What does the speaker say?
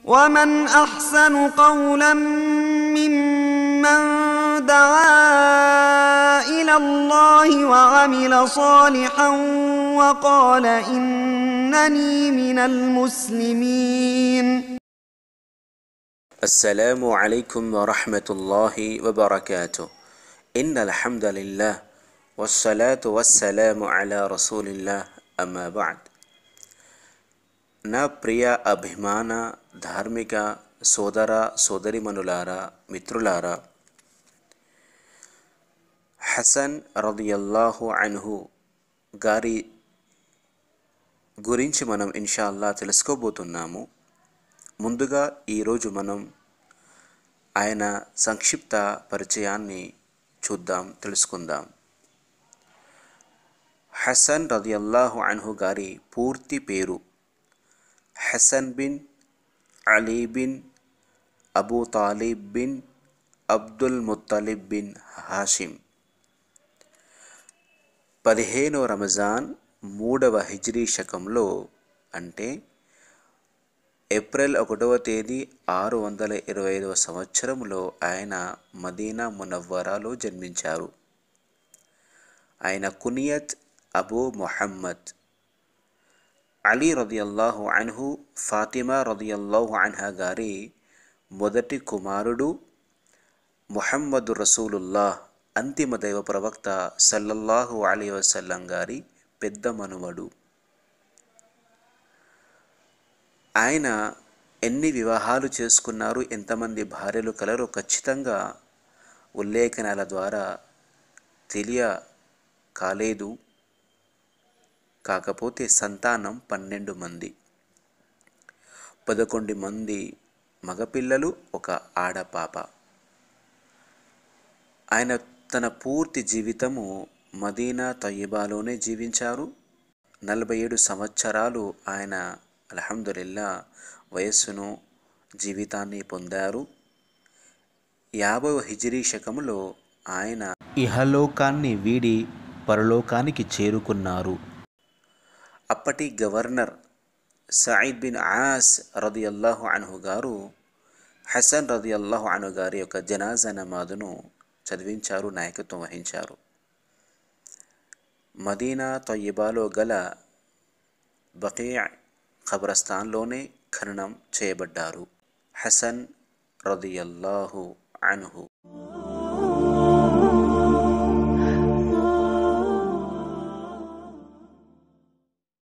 ومن احسن قولا ممن دعا الى الله وعمل صالحا وقال انني من المسلمين السلام عليكم ورحمة الله وبركاته إن الحمد لله والصلاة والسلام على رسول الله أما بعد నా ప్రియ అభిమాన ధార్మిక సోదర సోదరిమనులారా మిత్రులారా హసన్ రదియల్లాహు అన్హు గారి గురించి మనం ఇన్షాల్లా తెలుసుకోబోతున్నాము ముందుగా ఈరోజు మనం ఆయన సంక్షిప్త పరిచయాన్ని చూద్దాం తెలుసుకుందాం హసన్ రదియల్లాహు అన్హు గారి పూర్తి పేరు Hasan bin Ali bin Abu Talib bin Abdul Muttalib bin Hashim పదిహేనవ రమజాన్ మూడవ హిజ్రీ శకంలో అంటే ఏప్రిల్ ఒకటవ తేదీ ఆరు వందల ఇరవై ఐదవ సంవత్సరంలో ఆయన మదీనా మునవ్వరాలో జన్మించారు ఆయన కునియత్ అబూ మొహమ్మద్ అలీ రదియల్లాహు అన్హు ఫాతిమా రదియల్లాహు అన్హా గారి మొదటి కుమారుడు ముహమ్మదు రసూలుల్లాహ్ అంతిమ దైవ ప్రవక్త సల్లల్లాహు అలీ వసల్లం గారి పెద్ద మనుమడు ఆయన ఎన్ని వివాహాలు చేసుకున్నారు ఎంతమంది భార్యలు కలరో ఖచ్చితంగా ఉల్లేఖనాల ద్వారా తెలియ కాలేదు కాకపోతే సంతానం పన్నెండు మంది పదకొండు మంది మగపిల్లలు ఒక ఆడపాప ఆయన తన పూర్తి జీవితము మదీనా తయ్యబాలోనే జీవించారు నలభై ఏడు సంవత్సరాలు ఆయన అల్హమ్దులిల్లా వయస్సును జీవితాన్ని పొందారు యాభవ హిజిరీ శకములో ఆయన ఇహలోకాన్ని వీడి పరలోకానికి చేరుకున్నారు అప్పటి గవర్నర్ సయీద్ బిన్ ఆస్ రదియల్లాహు అన్హు గారు హసన్ రదియల్లాహు అన్హు గారి యొక్క జనాజా నమాదును చదివించారు నాయకత్వం వహించారు మదీనా తొయ్యబాలో గల బకీ ఖబరస్థాన్లోనే ఖననం చేయబడ్డారు హసన్ రదియల్లాహు అన్హు